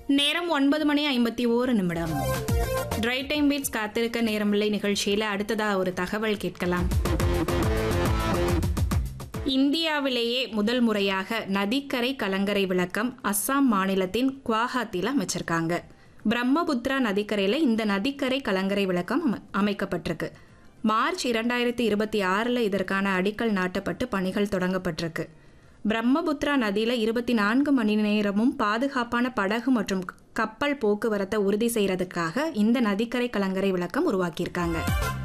நேரம் ஒன்பது மணி ஐம்பத்தி ஓரு நிமிடம் ட்ரை டைம் பீட்ஸ் காத்திருக்க நேரமில்லை நிகழ்ச்சியில் அடுத்ததா ஒரு தகவல் கேட்கலாம் இந்தியாவிலேயே முதல் முறையாக நதிக்கரை கலங்கரை விளக்கம் அஸ்ஸாம் மாநிலத்தின் குவாஹாத்தியில் அமைச்சிருக்காங்க பிரம்மபுத்ரா நதிக்கரையில் இந்த நதிக்கரை கலங்கரை விளக்கம் அம- அமைக்கப்பட்டிருக்கு மார்ச் இரண்டாயிரத்தி இருபத்தி ஆறில் இதற்கான அடிக்கல் நாட்டப்பட்டு பணிகள் தொடங்கப்பட்டிருக்கு பிரம்மபுத்ரா நதியில் இருபத்தி நான்கு மணி நேரமும் பாதுகாப்பான படகு மற்றும் கப்பல் போக்குவரத்தை உறுதி செய்யறதுக்காக இந்த நதிக்கரை கலங்கரை விளக்கம் உருவாக்கியிருக்காங்க